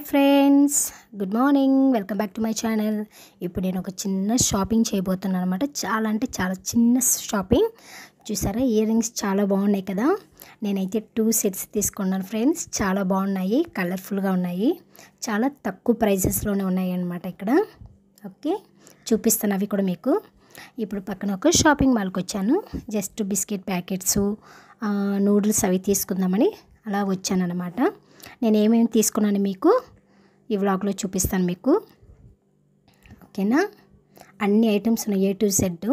friends good morning welcome back to my channel ఇప్పుడు నేను ఒక చిన్న షాపింగ్ చేయబోతున్నాను అనమాట చాలా అంటే చాలా చిన్న షాపింగ్ చూసారా ఇయర్ రింగ్స్ చాలా బాగున్నాయి కదా నేనైతే టూ సెట్స్ తీసుకున్నాను ఫ్రెండ్స్ చాలా బాగున్నాయి కలర్ఫుల్గా ఉన్నాయి చాలా తక్కువ ప్రైజెస్లోనే ఉన్నాయి అనమాట ఇక్కడ ఓకే చూపిస్తాను అవి కూడా మీకు ఇప్పుడు పక్కన ఒక షాపింగ్ మాల్కి వచ్చాను జస్ట్ బిస్కెట్ ప్యాకెట్స్ నూడిల్స్ అవి తీసుకుందామని అలా వచ్చాను అనమాట నేను ఏమేమి తీసుకున్నాను మీకు ఈ వ్లాగ్లో చూపిస్తాను మీకు ఓకేనా అన్ని ఐటమ్స్ ఉన్నాయి ఏ టు సెడ్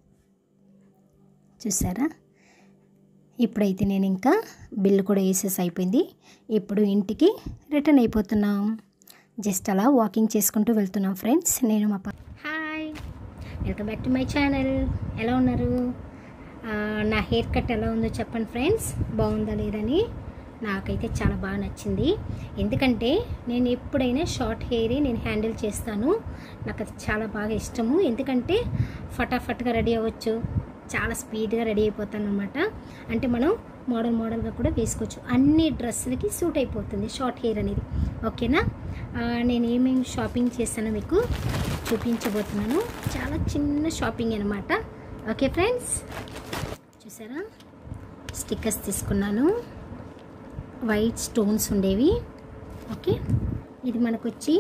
చూసారా ఇప్పుడైతే నేను ఇంకా బిల్లు కూడా వేసేసి అయిపోయింది ఇప్పుడు ఇంటికి రిటర్న్ అయిపోతున్నాం జస్ట్ అలా వాకింగ్ చేసుకుంటూ వెళ్తున్నాం ఫ్రెండ్స్ నేను మా ప hi welcome back to my channel ఎలా ఉన్నారు ఆ, నా హెయిర్ కట్ ఎలా ఉందో చెప్పండి ఫ్రెండ్స్ బాగుందా లేదని నాకైతే చాలా బాగా నచ్చింది ఎందుకంటే నేను ఎప్పుడైనా షార్ట్ హెయిర్ నేను హ్యాండిల్ చేస్తాను నాకు అది చాలా బాగా ఇష్టము ఎందుకంటే ఫటాఫట్గా రెడీ అవ్వచ్చు చాలా స్పీడ్గా రెడీ అయిపోతాను అనమాట అంటే మనం మోడల్ మోడల్గా కూడా వేసుకోవచ్చు అన్ని డ్రెస్సులకి సూట్ అయిపోతుంది షార్ట్ హెయిర్ అనేది ఓకేనా ఆ, నేను ఏమేమి షాపింగ్ చేశానో మీకు చూపించబోతున్నాను చాలా చిన్న షాపింగ్ అనమాట ఓకే ఫ్రెండ్స్ చూసారా స్టిక్కర్స్ తీసుకున్నాను వైట్ స్టోన్స్ ఉండేవి ఓకే ఇది మనకు వచ్చి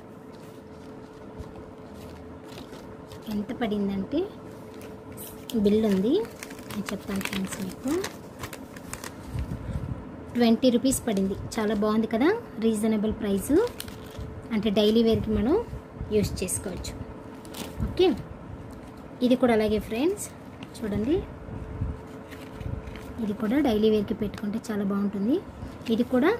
ఎంత పడిందంటే బిల్ ఉంది నేను చెప్తాను ఫ్రెండ్స్ మీకు ట్వంటీ రూపీస్ పడింది చాలా బాగుంది కదా రీజనబుల్ ప్రైస్ అంటే డైలీ వేర్కి మనం యూస్ చేసుకోవచ్చు ఓకే ఇది కూడా అలాగే ఫ్రెండ్స్ చూడండి ఇది కూడా డైలీ వేర్కి పెట్టుకుంటే చాలా బాగుంటుంది ఇది కూడా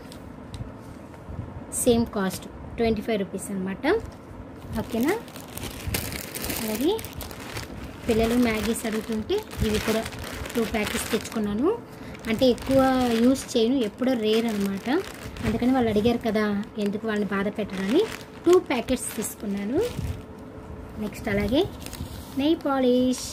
same cost twenty five rupees అనమాట ఓకేనా అలాగే పిల్లలు మ్యాగీస్ అడుగుతుంటే ఇవి కూడా టూ ప్యాకెట్స్ తెచ్చుకున్నాను అంటే ఎక్కువ యూస్ చేయను ఎప్పుడో రేర్ అనమాట అందుకని వాళ్ళు అడిగారు కదా ఎందుకు వాళ్ళని బాధ పెట్టడని టూ ప్యాకెట్స్ తీసుకున్నాను నెక్స్ట్ అలాగే నెయ్ పాలిష్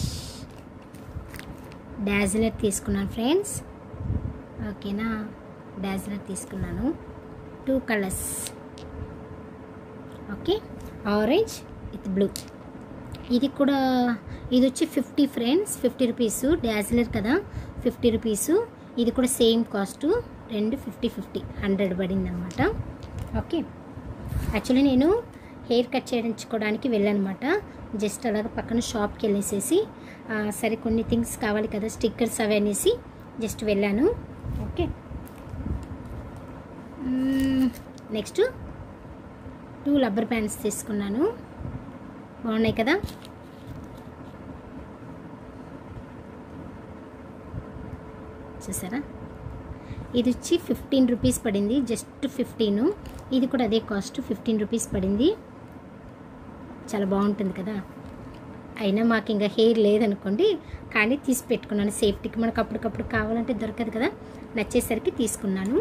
డాజిలర్ తీసుకున్నాను ఫ్రెండ్స్ ఓకేనా డాజిలర్ తీసుకున్నాను two colours okay orange with blue ఇది కూడా ఇది వచ్చి fifty friends fifty rupees dazzler కదా ఫిఫ్టీ రూపీస్ ఇది కూడా సేమ్ కాస్ట్ రెండు ఫిఫ్టీ ఫిఫ్టీ హండ్రెడ్ పడింది అనమాట ఓకే యాక్చువల్లీ నేను హెయిర్ కట్ చేయించుకోవడానికి వెళ్ళానమాట జస్ట్ అలాగ పక్కన షాప్కి వెళ్ళేసేసి ఆ, సరే కొన్ని థింగ్స్ కావాలి కదా స్టిక్కర్స్ అవి అనేసి జస్ట్ వెళ్ళాను okay next two rubber bands తీసుకున్నాను బాగున్నాయి కదా చూసారా ఇది వచ్చి ఫిఫ్టీన్ రూపీస్ పడింది జస్ట్ ఫిఫ్టీన్ ఇది కూడా అదే కాస్ట్ ఫిఫ్టీన్ రూపీస్ పడింది చాలా బాగుంటుంది కదా అయినా మాకు ఇంకా హెయిర్ లేదనుకోండి కానీ తీసి పెట్టుకున్నాను సేఫ్టీకి మనకు అప్పటికప్పుడు కావాలంటే దొరకదు కదా నచ్చేసరికి తీసుకున్నాను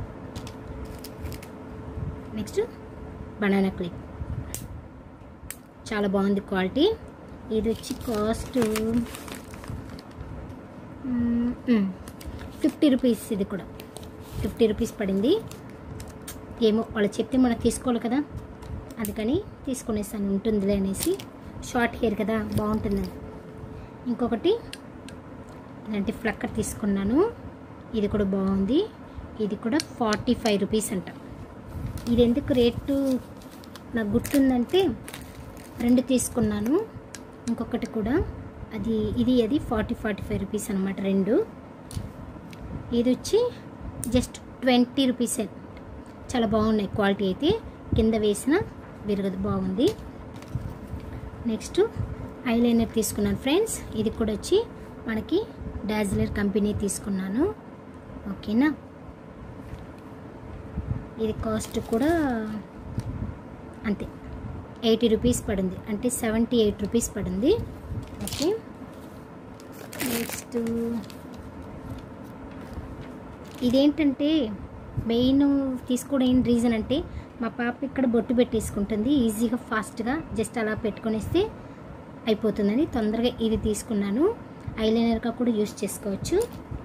నెక్స్ట్ బనానా క్లిప్ చాలా బాగుంది క్వాలిటీ ఇది వచ్చి కాస్ట్ ఫిఫ్టీ రూపీస్ ఇది కూడా ఫిఫ్టీ రూపీస్ పడింది ఏమో వాళ్ళు చెప్తే మనం తీసుకోవాలి కదా అందుకని తీసుకునేసాను ఉంటుందిలే అనేసి షార్ట్ హెయిర్ కదా బాగుంటుందని ఇంకొకటి ఇలాంటి ఫ్లక్కర్ తీసుకున్నాను ఇది కూడా బాగుంది ఇది కూడా ఫార్టీ ఫైవ్ రూపీస్ అంట ఇది ఎందుకు రేటు నాకు గుర్తుందంటే రెండు తీసుకున్నాను ఇంకొకటి కూడా అది ఇది అది ఫార్టీ ఫార్టీ ఫైవ్ రూపీస్ అనమాట రెండు ఇది వచ్చి జస్ట్ ట్వంటీ రూపీస్ చాలా బాగున్నాయి క్వాలిటీ అయితే కింద వేసిన విరగదు బాగుంది నెక్స్ట్ ఐలైనర్ తీసుకున్నాను ఫ్రెండ్స్ ఇది కూడా వచ్చి మనకి డాజిలర్ కంపెనీ తీసుకున్నాను ఓకేనా ఇది కాస్ట్ కూడా అంతే ఎయిటీ రూపీస్ పడింది అంటే సెవెంటీ ఎయిట్ రూపీస్ పడింది ఓకే నెక్స్ట్ ఇదేంటంటే మెయిన్ తీసుకోవడం రీజన్ అంటే మా పాప ఇక్కడ బొట్టు పెట్టేసుకుంటుంది ఈజీగా ఫాస్ట్గా జస్ట్ అలా పెట్టుకొనిస్తే అయిపోతుందని తొందరగా ఇది తీసుకున్నాను ఐలైనర్గా కూడా యూస్ చేసుకోవచ్చు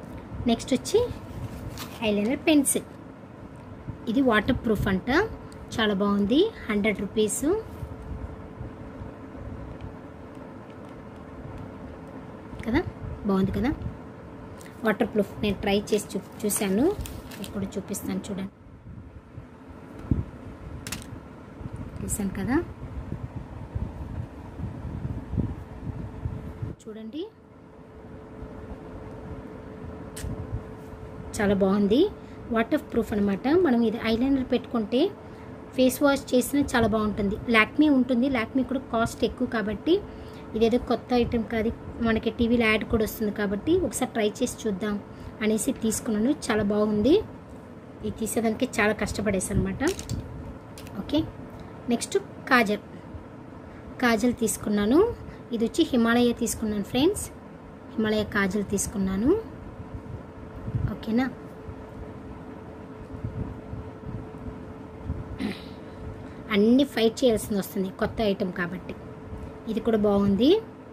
నెక్స్ట్ వచ్చి ఐలైనర్ పెన్సిల్ ఇది వాటర్ ప్రూఫ్ అంట చాలా బాగుంది హండ్రెడ్ రూపీస్ కదా బాగుంది కదా వాటర్ ప్రూఫ్ నేను ట్రై చేసి చూ చూశాను ఇప్పుడు చూపిస్తాను చూడండి చూసాను కదా చూడండి చాలా బాగుంది వాటర్ ప్రూఫ్ అనమాట మనం ఇది ఐలైనర్ పెట్టుకుంటే ఫేస్ వాష్ చేసినా చాలా బాగుంటుంది లాక్మీ ఉంటుంది లాక్మీ కూడా కాస్ట్ ఎక్కువ కాబట్టి ఇదేదో కొత్త ఐటెం కాదు మనకి టీవీలో యాడ్ కూడా వస్తుంది కాబట్టి ఒకసారి ట్రై చేసి చూద్దాం అనేసి తీసుకున్నాను చాలా బాగుంది ఇది తీసేదానికి చాలా కష్టపడేసాను అనమాట ఓకే నెక్స్ట్ కాజల్ కాజల్ తీసుకున్నాను ఇది వచ్చి హిమాలయ తీసుకున్నాను ఫ్రెండ్స్ హిమాలయ కాజల్ తీసుకున్నాను ఓకేనా అన్నీ ఫైట్ చేయాల్సింది వస్తుంది కొత్త ఐటెం కాబట్టి ఇది కూడా బాగుంది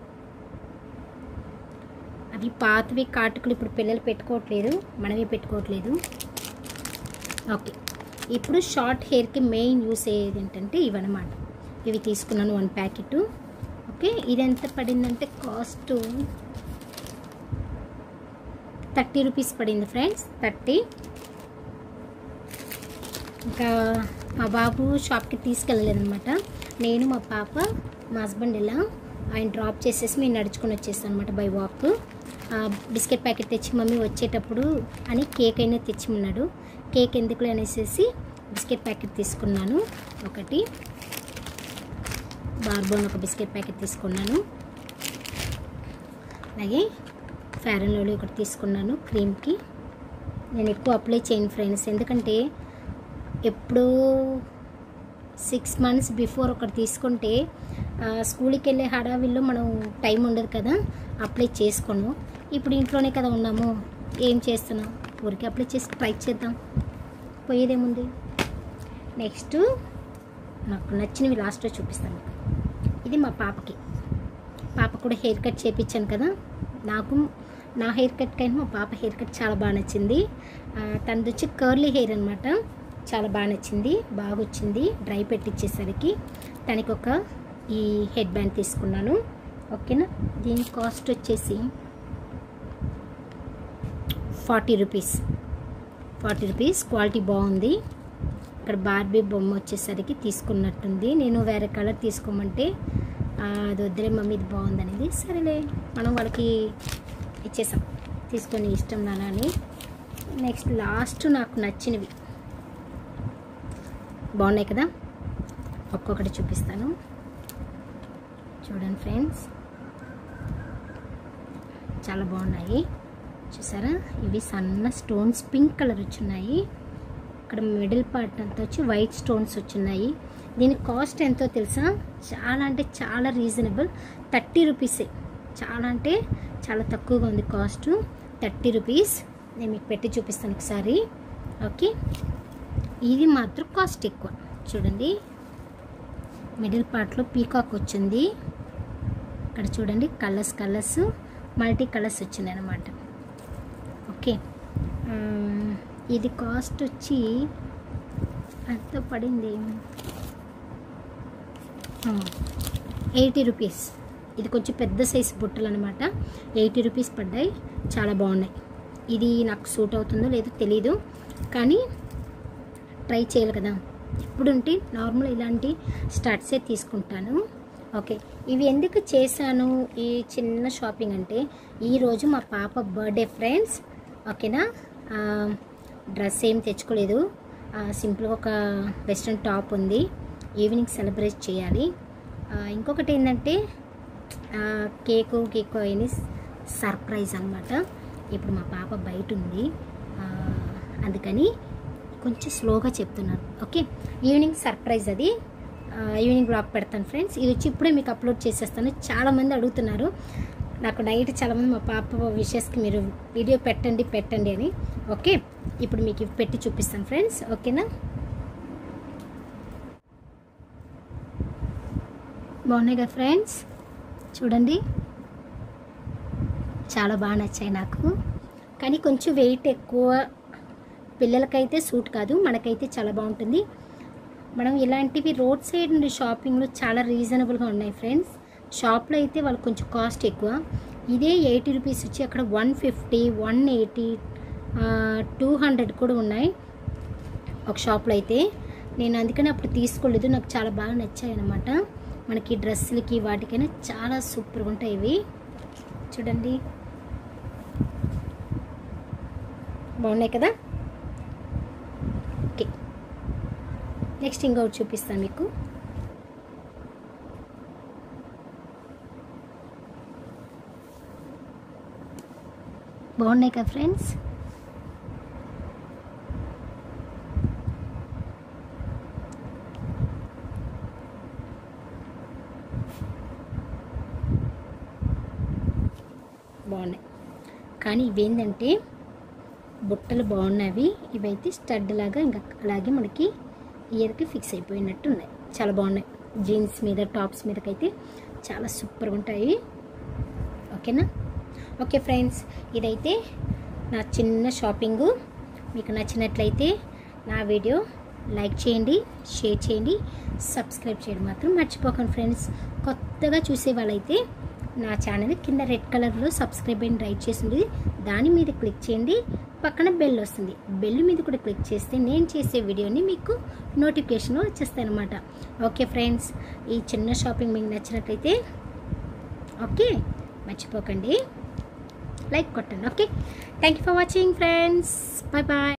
అవి పాతవి కాటుకలు ఇప్పుడు పిల్లలు పెట్టుకోవట్లేదు మనమే పెట్టుకోవట్లేదు ఓకే ఇప్పుడు షార్ట్ హెయిర్కి మెయిన్ యూస్ అయ్యేది ఏంటంటే ఇవన్నమాట ఇవి తీసుకున్నాను వన్ ప్యాకెట్ ఓకే ఇది ఎంత పడిందంటే కాస్ట్ థర్టీ రూపీస్ పడింది ఫ్రెండ్స్ థర్టీ ఇంకా మా బాబు షాప్కి తీసుకెళ్ళలేదనమాట నేను మా పాప మా హస్బెండ్ ఇలా ఆయన డ్రాప్ చేసేసి మేము నడుచుకొని వచ్చేస్తాం అనమాట బై వాక్ బిస్కెట్ ప్యాకెట్ తెచ్చి మమ్మీ వచ్చేటప్పుడు అని కేక్ అయినా తెచ్చిమన్నాడు కేక్ ఎందుకు అనేసి బిస్కెట్ ప్యాకెట్ తీసుకున్నాను ఒకటి బార్బోన్ ఒక బిస్కెట్ ప్యాకెట్ తీసుకున్నాను అలాగే ఫేర్ అండ్ లవ్లీ ఒకటి తీసుకున్నాను క్రీమ్కి నేను ఎక్కువ అప్లై చేయను ఫ్రెండ్స్ ఎందుకంటే ఎప్పుడో సిక్స్ మంత్స్ బిఫోర్ ఒకటి తీసుకుంటే ఆ, స్కూల్కి వెళ్ళే హడావిల్లో మనం టైం ఉండదు కదా అప్లై చేసుకోను ఇప్పుడు ఇంట్లోనే కదా ఉన్నాము ఏం చేస్తున్నాం ఊరికి అప్లై చేసి ట్రై చేద్దాం పోయేదేముంది నెక్స్ట్ నాకు నచ్చినవి లాస్ట్లో చూపిస్తాను ఇది మా పాపకి పాప కూడా హెయిర్ కట్ చేయించాను కదా నాకు నా హెయిర్ కట్ కైనా మా పాప హెయిర్ కట్ చాలా బాగా నచ్చింది ఆ, తనది వచ్చి కర్లీ హెయిర్ అనమాట చాలా బాగా నచ్చింది బాగా వచ్చింది డ్రై పెట్టించేసరికి తనకి ఒక ఈ హెడ్ బ్యాండ్ తీసుకున్నాను ఓకేనా దీని కాస్ట్ వచ్చేసి forty rupees forty rupees quality బాగుంది ఇక్కడ బార్బీ బొమ్మ వచ్చేసరికి తీసుకున్నట్టుంది నేను వేరే కలర్ తీసుకోమంటే ఆ, అది వద్దులే మమ్మీ ఇది బాగుంది అనేది సరేలే మనం వాళ్ళకి ఇచ్చేసాం తీసుకొని ఇష్టం నాన్న అని నెక్స్ట్ లాస్ట్ నాకు నచ్చినవి బాగున్నాయి కదా ఒక్కొక్కటి చూపిస్తాను చూడండి ఫ్రెండ్స్ చాలా బాగున్నాయి చూసారా ఇవి సన్న స్టోన్స్ పింక్ కలర్ వచ్చున్నాయి ఇక్కడ మిడిల్ పార్ట్ అంతా వచ్చి వైట్ స్టోన్స్ వచ్చున్నాయి దీని కాస్ట్ ఎంతో తెలుసా చాలా అంటే చాలా రీజనబుల్ థర్టీ రూపీసే చాలా అంటే చాలా తక్కువగా ఉంది కాస్ట్ థర్టీ రూపీస్ నేను మీకు పెట్టి చూపిస్తాను ఒకసారి ఓకే ఇది మాత్రం కాస్ట్ ఎక్కువ చూడండి మిడిల్ పార్ట్లో పీకాక్ వచ్చింది ఇక్కడ చూడండి కలర్స్ కలర్స్ మల్టీ కలర్స్ వచ్చింది అనమాట ఓకే ఆ, ఇది కాస్ట్ వచ్చి ఎంత పడింది ఎయిటీ రూపీస్ ఇది కొంచెం పెద్ద సైజు బుట్టలు అనమాట ఎయిటీ రూపీస్ పడ్డాయి చాలా బాగున్నాయి ఇది నాకు సూట్ అవుతుందో లేదో తెలీదు కానీ ట్రై చేయాలి కదా ఇప్పుడుంటే నార్మల్ ఇలాంటి స్టడ్సే తీసుకుంటాను ఓకే ఇవి ఎందుకు చేశాను ఈ చిన్న షాపింగ్ అంటే ఈరోజు మా పాప బర్త్డే ఫ్రెండ్స్ ఓకేనా ఆ, డ్రెస్ ఏం తెచ్చుకోలేదు ఆ, సింపుల్గా ఒక వెస్ట్రన్ టాప్ ఉంది ఈవినింగ్ సెలబ్రేట్ చేయాలి ఆ, ఇంకొకటి ఏంటంటే ఆ, కేకు కేకు అయిన సర్ప్రైజ్ అనమాట ఇప్పుడు మా పాప బయట ఉంది ఆ, అందుకని కొంచెం స్లోగా చెప్తున్నాను ఓకే ఈవినింగ్ సర్ప్రైజ్ అది ఆ, ఈవినింగ్ బ్లాగ్ పెడతాను ఫ్రెండ్స్ ఇది వచ్చి ఇప్పుడే మీకు అప్లోడ్ చేసేస్తాను చాలామంది అడుగుతున్నారు నాకు నైట్ చాలామంది మా పాప విషెస్కి మీరు వీడియో పెట్టండి పెట్టండి అని ఓకే ఇప్పుడు మీకు ఇవి పెట్టి చూపిస్తాను ఫ్రెండ్స్ ఓకేనా బాగున్నాయి కదా ఫ్రెండ్స్ చూడండి చాలా బాగా నచ్చాయి నాకు కానీ కొంచెం వెయిట్ ఎక్కువ పిల్లలకైతే సూట్ కాదు మనకైతే చాలా బాగుంటుంది మనం ఇలాంటివి రోడ్ సైడ్ నుండి షాపింగ్లో చాలా రీజనబుల్గా ఉన్నాయి ఫ్రెండ్స్ షాప్లో అయితే వాళ్ళకి కొంచెం కాస్ట్ ఎక్కువ ఇదే ఎయిటీ రూపీస్ వచ్చి అక్కడ one fifty one eighty two hundred కూడా ఉన్నాయి ఒక షాప్లో అయితే నేను అందుకని అప్పుడు తీసుకోలేదు నాకు చాలా బాగా నచ్చాయి అనమాట మనకి డ్రెస్సులకి వాటికైనా చాలా సూపర్గా ఉంటాయి ఇవి చూడండి బాగున్నాయి కదా ఓకే నెక్స్ట్ ఇంకొకటి చూపిస్తాను మీకు బాగున్నాయి కదా ఫ్రెండ్స్ బాగున్నాయి కానీ ఇవేంటంటే బుట్టలు బాగున్నవి ఇవైతే స్టడ్ లాగా ఇంకా అలాగే మనకి ఇయర్కి ఫిక్స్ అయిపోయినట్టు ఉన్నాయి చాలా బాగున్నాయి జీన్స్ మీద టాప్స్ మీదకైతే చాలా సూపర్గా ఉంటాయి ఓకేనా ఓకే ఫ్రెండ్స్ ఇదైతే నా చిన్న షాపింగు మీకు నచ్చినట్లయితే నా వీడియో లైక్ చేయండి షేర్ చేయండి సబ్స్క్రైబ్ చేయడం మాత్రం మర్చిపోకండి ఫ్రెండ్స్ కొత్తగా చూసే వాళ్ళైతే నా ఛానల్ కింద రెడ్ కలర్లో సబ్స్క్రైబ్ అని రైట్ చేసింది దాని మీద క్లిక్ చేయండి పక్కన బెల్ వస్తుంది బెల్ మీద కూడా క్లిక్ చేస్తే నేను చేసే వీడియోని మీకు నోటిఫికేషన్ వచ్చేస్తాయి అనమాట ఓకే ఫ్రెండ్స్ ఈ చిన్న షాపింగ్ మీకు నచ్చినట్లయితే ఓకే మర్చిపోకండి లైక్ కొట్టండి okay thank you for watching friends bye bye